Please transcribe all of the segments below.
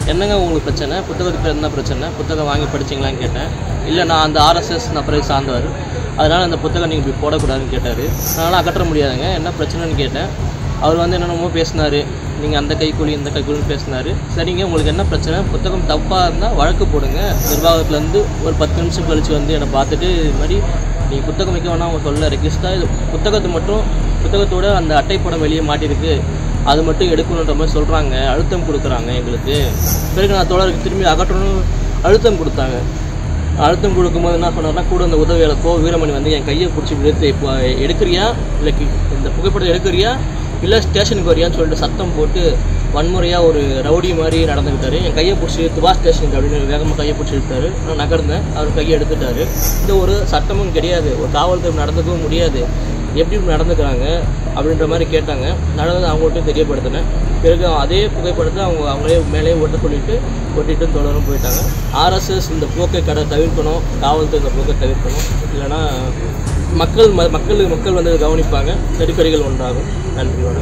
என்னங்க உங்களுக்கு பிரச்சனை புத்தகத்துக்கு பேர் என்ன பிரச்சனை புத்தகம் வாங்கி படிச்சீங்களான்னு கேட்டேன் இல்லை நான் அந்த ஆர்எஸ்எஸ் நபரை சார்ந்தவர் அதனால் அந்த புத்தகம் நீங்கள் இப்படி போடக்கூடாதுன்னு கேட்டார் அதனால் அகற்ற முடியாதுங்க என்ன பிரச்சனைன்னு கேட்டேன் அவர் வந்து என்னென்னமோ பேசினார் நீங்கள் அந்த கைக்கூலி இந்த கைக்கூலின்னு பேசினார் சரிங்க உங்களுக்கு என்ன பிரச்சனை புத்தகம் தப்பாக இருந்தால் வழக்கு போடுங்க நிர்வாகத்துலேருந்து ஒரு பத்து நிமிஷம் கழித்து வந்து என்னை பார்த்துட்டு இது மாதிரி நீங்கள் புத்தகம் வைக்க வேணாம் அவங்க சொல்ல ரெக்வஸ்ட்டாக இது புத்தகத்தை மட்டும் புத்தகத்தோட அந்த அட்டைப்படம் வெளியே மாட்டியிருக்கு அது மட்டும் எடுக்கணுன்ற மாதிரி சொல்கிறாங்க அழுத்தம் கொடுக்குறாங்க எங்களுக்கு பிறகு நான் தோழருக்கு திரும்பி அகற்றணும் அழுத்தம் கொடுத்தாங்க அழுத்தம் கொடுக்கும்போது என்ன சொன்னார்னா கூட அந்த உதவியாளர் கோ வீரமணி வந்து என் கையை பிடிச்சி விழுத்து இப்போ எடுக்கிறியா இல்லை கி- இந்த புகைப்படத்தை எடுக்கிறியா இல்லை ஸ்டேஷனுக்கு வரியான்னு சொல்லிட்டு சத்தம் போட்டு வன்முறையாக ஒரு ரவுடி மாதிரி நடந்துக்கிட்டாரு என் கையை பிடிச்சி துவா ஸ்டேஷனுக்கு அப்படின்னு வேகமாக கையை பிடிச்சி இழுத்தாரு நான் நகர்ந்தேன் அவர் கையை எடுத்துட்டாரு இந்த ஒரு சட்டமும் கிடையாது ஒரு காவல்துறை நடந்துக்கவும் முடியாது எப்படி இப்படி நடந்துக்கிறாங்க அப்படின்ற மாதிரி கேட்டாங்க நடந்தது அவங்கள்ட்டையும் தெரியப்படுத்தினேன் பிறகு அதே புகைப்படத்தை அவங்க அவங்களே மேலே ஒட்ட சொல்லிட்டு ஒட்டிட்டு தொடரும் போயிட்டாங்க ஆர்எஸ்எஸ் இந்த போக்கை கடை தவிர்க்கணும் காவல்துறை இந்த போக்கை தவிர்க்கணும் இல்லைன்னா மக்கள் ம மக்கள் மக்கள் வந்து கவனிப்பாங்க நெருக்கடிகள் உண்டாகும் நன்றியோட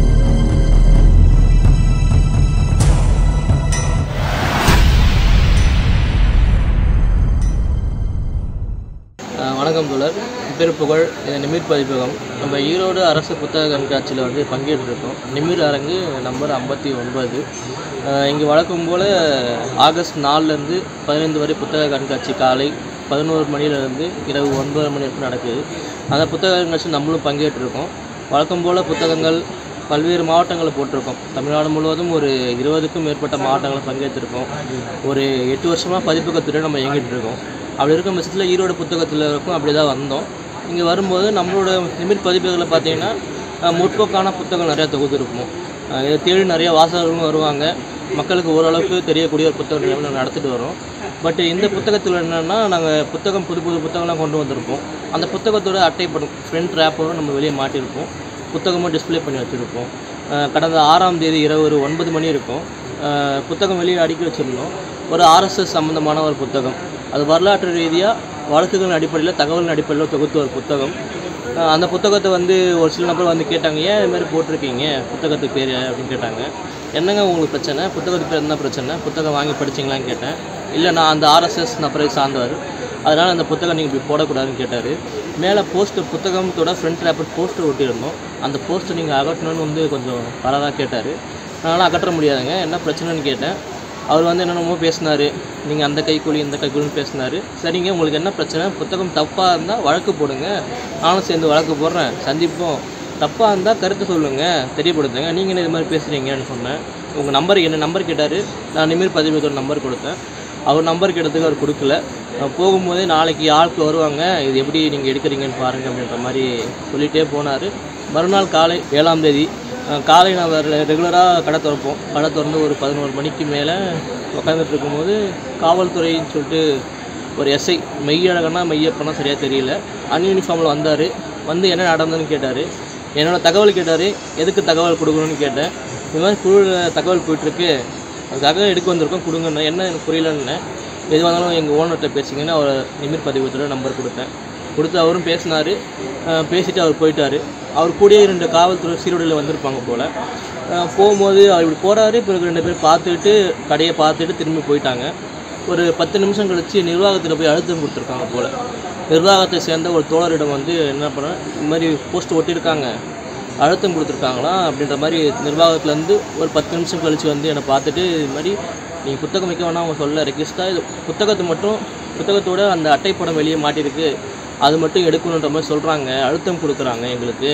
அஹ் வணக்கம் தோழர் என் பேர் புகழ் இது நிமிர் பதிப்பகம் நம்ம ஈரோடு அரசு புத்தக கண்காட்சியில் வந்து பங்கேற்றிருக்கோம் நிமிர் அரங்கு நம்பர் ஐம்பத்தி ஒன்பது இங்கே வழக்கம் போல் ஆகஸ்ட் நாலுலேருந்து பதினைந்து வரை புத்தக கண்காட்சி காலை பதினோரு மணிலேருந்து இரவு ஒன்பது மணி வரைக்கும் நடக்குது அந்த புத்தக கண்காட்சி நம்மளும் பங்கேற்றிருக்கோம் வழக்கம் போல் புத்தகங்கள் பல்வேறு மாவட்டங்களில் போட்டிருக்கோம் தமிழ்நாடு முழுவதும் ஒரு இருபதுக்கும் மேற்பட்ட மாவட்டங்களில் பங்கேற்றிருக்கோம் ஒரு எட்டு வருஷமாக பதிப்பகத்துறை நம்ம இயங்கிட்டு இருக்கோம் அப்படி இருக்கும் பட்சத்தில் ஈரோடு புத்தகத்தில் இருக்கும் அப்படி தான் வந்தோம் இங்கே வரும்போது நம்மளோட நிமிர் பதிப்பகத்தில் பார்த்தீங்கன்னா அஹ், முற்போக்கான புத்தகம் நிறையா தொகுத்திருப்போம் அஹ், இதை தேடி நிறைய வாசகர்களும் வருவாங்க மக்களுக்கு ஓரளவுக்கு தெரியக்கூடிய ஒரு புத்தக நிலையம் நாங்கள் நடத்திட்டு வரோம் பட் இந்த புத்தகத்தில் என்னென்னா நாங்கள் புத்தகம் புது புது புத்தகம்லாம் கொண்டு வந்திருப்போம் அந்த புத்தகத்தோட அட்டைப்படம் ஃப்ரண்ட் ரேப்பரும் நம்ம வெளியே மாட்டியிருப்போம் புத்தகமும் டிஸ்ப்ளே பண்ணி வச்சுருப்போம் அஹ் கடந்த ஆறாம் தேதி இரவு ஒரு ஒன்பது மணி இருக்கும் அஹ் புத்தகம் வெளியே அடுக்கி வச்சுருந்தோம் ஒரு ஆர்எஸ்எஸ் சம்மந்தமான ஒரு புத்தகம் அது வரலாற்று ரீதியாக வழக்குகளின் அடிப்படையில் தகவலின் அடிப்படையில் தொகுத்த ஒரு புத்தகம் அஹ் அந்த புத்தகத்தை வந்து ஒரு சில நபர் வந்து கேட்டாங்க ஏன் இது மாதிரி போட்டிருக்கீங்க புத்தகத்துக்கு பேர் அப்படின்னு கேட்டாங்க என்னங்க உங்களுக்கு பிரச்சனை புத்தகத்துக்கு பேர் என்ன பிரச்சனை புத்தகம் வாங்கி படிச்சீங்களான்னு கேட்டேன் இல்லை நான் அந்த ஆர்எஸ்எஸ் நபரை சார்ந்தவர் அதனால் அந்த புத்தகம் நீங்கள் இப்படி போடக்கூடாதுன்னு கேட்டார் மேலே போஸ்டர் புத்தகத்தோட ஃப்ரண்ட் ரேப்பர் போஸ்டர் ஒட்டியிருந்தோம் அந்த போஸ்டர் நீங்கள் அகற்றணும்னு வந்து கொஞ்சம் பரவாயில்ல கேட்டார் அதனால் அகற்ற முடியாதுங்க என்ன பிரச்சனைன்னு கேட்டேன் அவர் வந்து என்னென்னமோ பேசினார் நீங்கள் அந்த கைக்கூலி இந்த கைக்கூலின்னு பேசினார் சரிங்க உங்களுக்கு என்ன பிரச்சனை புத்தகம் தப்பாக இருந்தால் வழக்கு போடுங்க நானும் சேர்ந்து வழக்கு போடுறேன் சந்திப்போம் தப்பாக இருந்தால் கருத்து சொல்லுங்கள் தெரியப்படுத்துங்க நீங்கள் என்ன இது மாதிரி பேசுகிறீங்கன்னு சொன்னேன் உங்கள் நம்பர் என்ன நம்பர் கேட்டார் நான் நிமிர் பதிவுத்தோட நம்பர் கொடுத்தேன் அவர் நம்பர் கேட்டதுக்கு அவர் கொடுக்கல நான் போகும்போதே நாளைக்கு ஆட்கள் வருவாங்க இது எப்படி நீங்கள் எடுக்கிறீங்கன்னு பாருங்கள் அப்படின்ற மாதிரி சொல்லிகிட்டே போனார் மறுநாள் காலை ஏழாம் தேதி அஹ், காலை நான் ரெகுலராக கடை திறப்போம் கடை திறந்து ஒரு பதினோரு மணிக்கு மேலே உட்காந்துட்டு இருக்கும்போது காவல்துறைன்னு சொல்லிட்டு ஒரு எஸ்ஐ மெய்யழகனா மெய்யப்பனா சரியாக தெரியல அன்யூனிஃபார்மில் வந்தார் வந்து என்ன நடந்ததுன்னு கேட்டார் என்னோட தகவல் கேட்டார் எதுக்கு தகவல் கொடுக்கணும்னு கேட்டேன் இந்த மாதிரி குழுவில் தகவல் போயிட்டுருக்கு அதுக்காக எடுக்க வந்திருக்கோம் கொடுங்கண்ணே என்ன எனக்கு புரியலன்னு எது வந்தாலும் எங்கள் ஓனர்கிட்ட பேசிங்கன்னு அவர் நிமிர் பதிவத்தோட நம்பர் கொடுத்தேன் கொடுத்து அவரும் பேசினார் பேசிட்டு அவர் போயிட்டார் அவர் கூடயே ரெண்டு காவல்துறை சீருடையில் வந்திருப்பாங்க போல் போகும்போது அவர் இப்படி போகிறாரு பிறகு ரெண்டு பேர் பார்த்துட்டு கடையை பார்த்துட்டு திரும்பி போயிட்டாங்க ஒரு பத்து நிமிஷம் கழித்து நிர்வாகத்தில் போய் அழுத்தம் கொடுத்துருக்காங்க போல் நிர்வாகத்தை சேர்ந்த ஒரு தோழரிடம் வந்து என்ன பண்ண இந்த மாதிரி போஸ்ட் ஒட்டியிருக்காங்க அழுத்தம் கொடுத்துருக்காங்களா அப்படின்ற மாதிரி நிர்வாகத்துலேருந்து ஒரு பத்து நிமிஷம் கழித்து வந்து என்னை பார்த்துட்டு இது மாதிரி நீங்கள் புத்தகம் வைக்க வேணாம் அவங்க சொல்ல ரெக்வஸ்ட்டாக இது புத்தகத்தை மட்டும் புத்தகத்தோட அந்த அட்டைப்படம் வெளியே மாட்டியிருக்கு அது மட்டும் எடுக்கணுன்ற மாதிரி சொல்கிறாங்க அழுத்தம் கொடுக்குறாங்க எங்களுக்கு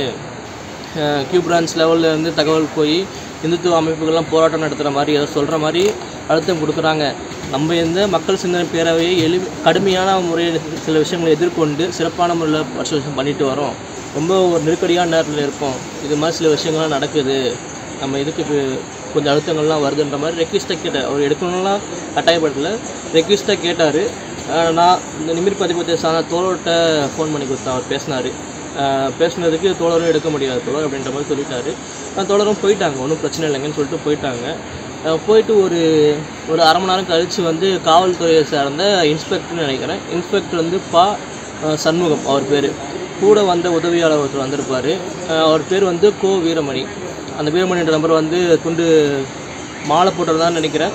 கியூ பிரான்ச் லெவலில் இருந்து தகவல் போய் இந்துத்துவ அமைப்புகள்லாம் போராட்டம் நடத்துகிற மாதிரி ஏதோ சொல்கிற மாதிரி அழுத்தம் கொடுக்குறாங்க நம்ம இந்த மக்கள் சிந்தனை பேரவையை எளி கடுமையான முறையில் சில விஷயங்களை எதிர்கொண்டு சிறப்பான முறையில் வருஷம் வருஷம் பண்ணிட்டு வரோம் ரொம்ப ஒரு நெருக்கடியான நேரத்தில் இருக்கோம் இது மாதிரி சில விஷயங்கள்லாம் நடக்குது நம்ம இதுக்கு இப்ப கொஞ்சம் அழுத்தங்கள்லாம் வருதுன்ற மாதிரி ரெக்வஸ்ட்டாக கேட்டார் அவர் எடுக்கணும்லாம் கட்டாயப்படுத்தல ரெக்வஸ்ட்டாக கேட்டார் நான் இந்த நிமிர் பதிப்பத்தை சார்ந்த தோழர்கிட்ட ஃபோன் பண்ணி கொடுத்தேன் அவர் பேசினார் பேசுனதுக்கு தோழரும் எடுக்க முடியாது தோழர் அப்படின்ற மாதிரி சொல்லிட்டாரு நான் தோழரும் போயிட்டாங்க ஒன்றும் பிரச்சனை இல்லைங்கன்னு சொல்லிட்டு போயிட்டாங்க அஹ் போயிட்டு ஒரு ஒரு அரை மணி நேரம் கழித்து வந்து காவல்துறையை சார்ந்த இன்ஸ்பெக்டர்னு நினைக்கிறேன் இன்ஸ்பெக்டர் வந்து பா அஹ் சண்முகம் அவர் பேர் கூட வந்த உதவியாளர் ஒருத்தர் வந்திருப்பார் அவர் பேர் வந்து கோ வீரமணி அந்த வீரமணின்ற நம்பர் வந்து துண்டு மாலை போட்டுறதான்னு நினைக்கிறேன்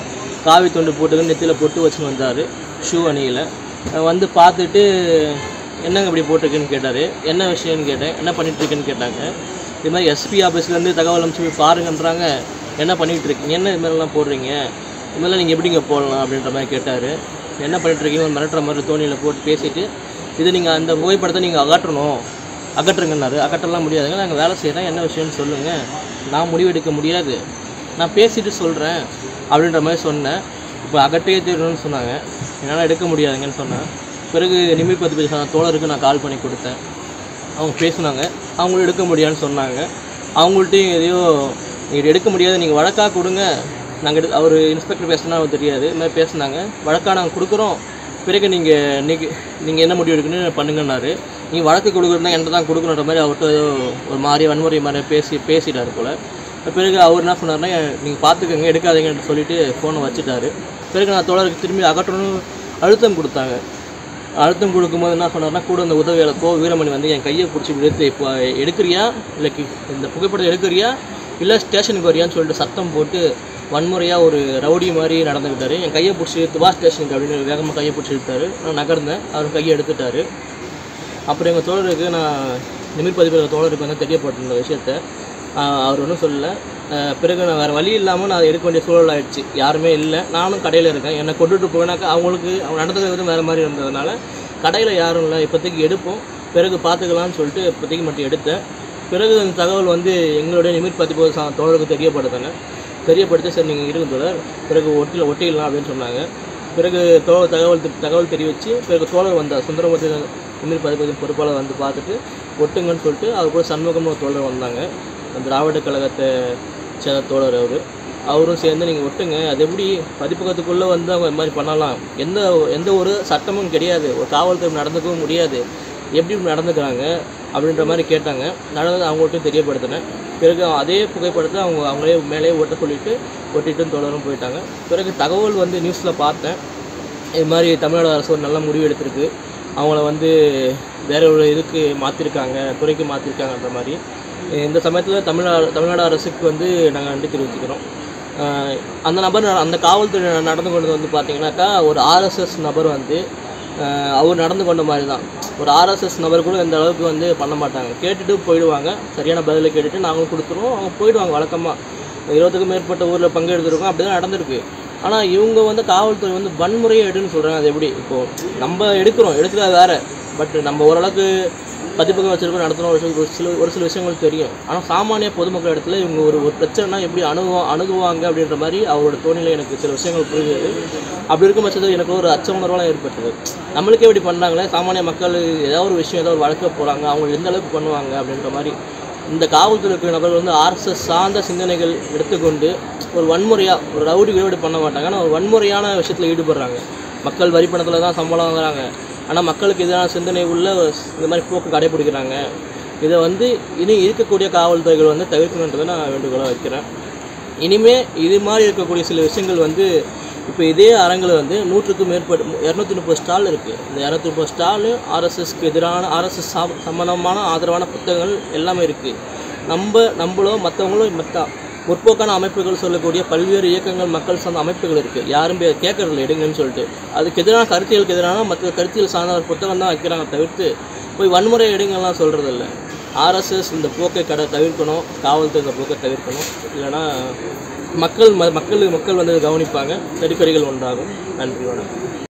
காவி துண்டு போட்டுக்கின்னு நெத்தியில் பொட்டு வச்சுன்னு வந்தார் ஷூ அணியில் வந்து பார்த்துட்டு என்னங்க இப்படி போட்டிருக்குன்னு கேட்டார் என்ன விஷயம்னு கேட்டேன் என்ன பண்ணிட்டு இருக்கேன்னு கேட்டாங்க இது மாதிரி எஸ்பி ஆஃபீஸ்லேருந்து தகவல் அனுப்பிச்சு போய் பாருங்கன்றாங்க என்ன பண்ணிகிட்டு இருக்கீங்க என்ன இது மாதிரிலாம் போடுறீங்க இது மாதிரிலாம் நீங்கள் எப்படிங்க போடலாம் அப்படின்ற மாதிரி கேட்டார் என்ன பண்ணிட்டு இருக்கீங்க ஒரு மிரட்டுற மாதிரி தோணியில் போட்டு பேசிட்டு இது நீங்கள் அந்த புகைப்படத்தை நீங்கள் அகற்றணும் அகற்றுங்கன்னாரு அகற்றலாம் முடியாதுங்க நாங்கள் வேலை செய்கிறேன் என்ன விஷயம்னு சொல்லுங்கள் நான் முடிவெடுக்க முடியாது நான் பேசிட்டு சொல்கிறேன் அப்படின்ற மாதிரி சொன்னேன் இப்போ அகற்றே தீரணும்னு சொன்னாங்க என்னால் எடுக்க முடியாதுங்கன்னு சொன்னேன் பிறகு நிமிர் பத்து பேர் தோழருக்கு நான் கால் பண்ணி கொடுத்தேன் அவங்க பேசுனாங்க அவங்களும் எடுக்க முடியாதுன்னு சொன்னாங்க அவங்கள்ட்டையும் எதையோ நீங்கள் எடுக்க முடியாது நீங்கள் வழக்காக கொடுங்க நாங்கள் எடு அவர் இன்ஸ்பெக்டர் பேசுனா அவருக்கு தெரியாது இது மாதிரி பேசுனாங்க வழக்காக நாங்கள் கொடுக்குறோம் பிறகு நீங்கள் இன்னைக்கு நீங்கள் என்ன முடிவு எடுக்கணும்னு பண்ணுங்கன்னாரு நீங்கள் வழக்கு கொடுக்குறதா என்கிட்ட தான் கொடுக்கணுன்ற மாதிரி அவர்கிட்ட ஏதோ ஒரு மாதிரி வன்முறை மாதிரி பேசி பேசிட்டாரு போல் பிறகு அவர் என்ன சொன்னார்னா நீங்கள் பார்த்துக்கங்க எடுக்காதீங்கன்னு சொல்லிட்டு ஃபோனை வச்சுட்டாரு பிறகு நான் தோழருக்கு திரும்பி அகற்றணும்னு அழுத்தம் கொடுத்தாங்க அழுத்தம் கொடுக்கும்போது என்ன சொன்னார்னா கூட இந்த உதவியாளர் கோ வீரமணி வந்து என் கையை பிடிச்சி எடுத்து இப்போ எடுக்கிறியா இல்லை கி- இந்த புகைப்படத்தை எடுக்கிறியா இல்லை ஸ்டேஷனுக்கு வரியான்னு சொல்லிட்டு சத்தம் போட்டு வன்முறையாக ஒரு ரவுடி மாதிரி நடந்துக்கிட்டாரு என் கையை பிடிச்சி இழுத்து வா ஸ்டேஷனுக்கு அப்படின்னு வேகமாக கையை பிடிச்சி இழுத்தாரு நான் நகர்ந்தேன் அவர் கையை எடுத்துட்டாரு அப்புறம் எங்கள் தோழருக்கு நான் நிமிர் பதிவு தோழருக்கு வந்து தெரியப்பட்ட இந்த விஷயத்த ஆஹ் அவர் ஒன்றும் சொல்லல ஆஹ் பிறகு நான் வேறு வழி இல்லாமல் நான் எடுக்க வேண்டிய சூழல் ஆயிடுச்சு யாருமே இல்லை நானும் கடையில் இருக்கேன் என்னை கொண்டுட்டு போனாக்கா அவங்களுக்கு அவங்க நடந்துக்கிற விதம் வேறு மாதிரி இருந்ததுனால கடையில் யாரும் இல்லை இப்போதைக்கு எடுப்போம் பிறகு பார்த்துக்கலாம்னு சொல்லிட்டு இப்போதைக்கு மட்டும் எடுத்தேன் பிறகு அந்த தகவல் வந்து எங்களுடைய நிமிர் பதிப்பு சா தோழருக்கு தெரியப்படுத்தாங்க தெரியப்படுத்தி சரி நீங்கள் இருங்க தோழர் பிறகு ஒட்டில ஒட்டிடலாம் அப்படின்னு சொன்னாங்க பிறகு தோ தகவல் தெ- தகவல் தெரிவித்து பிறகு தோழர் வந்தார் சுந்தரமூர்த்தி நிமிர் பதிப்பதின் பொறுப்பாளர் வந்து பார்த்துட்டு ஒட்டுங்கன்னு சொல்லிட்டு அவர் கூட சண்முகம்னு ஒரு தோழர் வந்தாங்க திராவிட கழகத்தை சேர்ந்த தோழர் அவர் அவரும் சேர்ந்து நீங்கள் ஒட்டுங்க அது எப்படி பதிப்பகத்துக்குள்ளே வந்து அவங்க இது மாதிரி பண்ணலாம் எந்த எந்த ஒரு சட்டமும் கிடையாது ஒரு காவல்துறை நடந்துக்கவும் முடியாது எப்படி இப்படி நடந்துக்கிறாங்க அப்படின்ற மாதிரி கேட்டாங்க நடந்தது அவங்கள்ட்டையும் தெரியப்படுத்தினேன் பிறகு அதே புகைப்படத்தை அவங்க அவங்களே மேலே ஒட்ட சொல்லிட்டு ஒட்டிட்டு தொடரும் போயிட்டாங்க பிறகு தகவல் வந்து நியூஸில் பார்த்தேன் இது மாதிரி தமிழ்நாடு அரசு ஒரு நல்ல முடிவு எடுத்திருக்கு அவங்கள வந்து வேற ஒரு இதுக்கு மாற்றிருக்காங்க துறைக்கு மாற்றிருக்காங்கன்ற மாதிரி இந்த சமயத்தில் தமிழ்நாடு தமிழ்நாடு அரசுக்கு வந்து நாங்கள் நன்றி தெரிவிச்சுக்கிறோம் ஆஹ் அந்த நபர் ந- அந்த காவல்துறை நடந்து கொண்டது வந்து பார்த்தீங்கன்னாக்கா ஒரு ஆர்எஸ்எஸ் நபர் வந்து ஆஹ் அவர் நடந்து கொண்ட மாதிரி தான் ஒரு ஆர்எஸ்எஸ் நபர் கூட இந்த அளவுக்கு வந்து பண்ண மாட்டாங்க கேட்டுட்டு போயிடுவாங்க சரியான பதிலை கேட்டுட்டு நாங்களும் கொடுத்துருவோம் அவங்க போயிடுவாங்க வழக்கமாக இருபதுக்கும் மேற்பட்ட ஊரில் பங்கெடுத்திருக்கோம் அப்படி தான் நடந்திருக்கு ஆனால் இவங்க வந்து காவல்துறை வந்து வன்முறையை எடுன்னு சொல்கிறாங்க அது எப்படி இப்போது நம்ம எடுக்கிறோம் எடுக்கிறது வேற பட் நம்ம ஓரளவுக்கு பதிப்பகம் வச்சிருக்கோம் நடத்துகிறோம் ஒரு சில- ஒரு சில ஒரு சில விஷயங்கள் தெரியும் ஆனால் சாமானிய பொதுமக்கள் இடத்துல இவங்க ஒரு ஒரு பிரச்சனைனா எப்படி அணுகுவா அணுகுவாங்க அப்படின்ற மாதிரி அவரோட தோணியில் எனக்கு சில விஷயங்கள் புரியுது அப்படி இருக்கும் பட்சத்தில் எனக்கு ஒரு அச்ச உணர்வெல்லாம் ஏற்பட்டது நம்மளுக்கே இப்படி பண்ணாங்களே சாமானிய மக்கள் ஏதாவது ஒரு விஷயம் ஏதாவது ஒரு வழக்க போகிறாங்க அவங்க எந்த அளவுக்கு பண்ணுவாங்க அப்படின்ற மாதிரி இந்த காவல்துறை இருக்கிற நபர்கள் வந்து ஆர்எஸ்எஸ் சார்ந்த சிந்தனைகள் எடுத்துக்கொண்டு ஒரு வன்முறையாக ஒரு ரவுடி வீடு பண்ண மாட்டாங்க ஆனால் ஒரு வன்முறையான விஷயத்தில் ஈடுபடுறாங்க மக்கள் வரி பணத்தில் தான் சம்பளம் வாங்குறாங்க ஆனால் மக்களுக்கு எதிரான சிந்தனை உள்ள இந்த மாதிரி போக்கு கடைபிடிக்கிறாங்க இதை வந்து இனி இருக்கக்கூடிய காவல்துறைகள் வந்து தவிர்க்கணுன்றதை நான் வேண்டுகோளாக வைக்கிறேன் இனிமே இது மாதிரி இருக்கக்கூடிய சில விஷயங்கள் வந்து இப்போ இதே அரங்கில் வந்து நூற்றுக்கும் மேற்பட்ட இரநூத்தி முப்பது ஸ்டால் இருக்குது இந்த இரநூத்தி முப்பது ஸ்டாலு ஆர்எஸ்எஸ்க்கு எதிரான ஆர்எஸ்எஸ் சம்பந்தமான ஆதரவான புத்தகங்கள் எல்லாமே இருக்குது நம்ம நம்மளும் மற்றவங்களும் மற்ற முற்போக்கான அமைப்புகள் சொல்லக்கூடிய பல்வேறு இயக்கங்கள் மக்கள் சார்ந்த அமைப்புகள் இருக்குது யாரும் பே- கேட்கறதில்ல எடுங்கன்னு சொல்லிட்டு அதுக்கு எதிரான கருத்தியலுக்கு எதிரான மற்ற கருத்தியல் சார்ந்த ஒரு புத்தகம் தான் வைக்கிறாங்க தவிர்த்து போய் வன்முறை எடுங்கலாம் சொல்கிறதில்ல ஆர்எஸ்எஸ் இந்த போக்கை கடை தவிர்க்கணும் காவல்துறை இந்த போக்கை தவிர்க்கணும் இல்லைன்னா மக்கள் ம- மக்கள் மக்கள் வந்து கவனிப்பாங்க நெருக்கடிகள் உண்டாகும் நன்றி வணக்கம்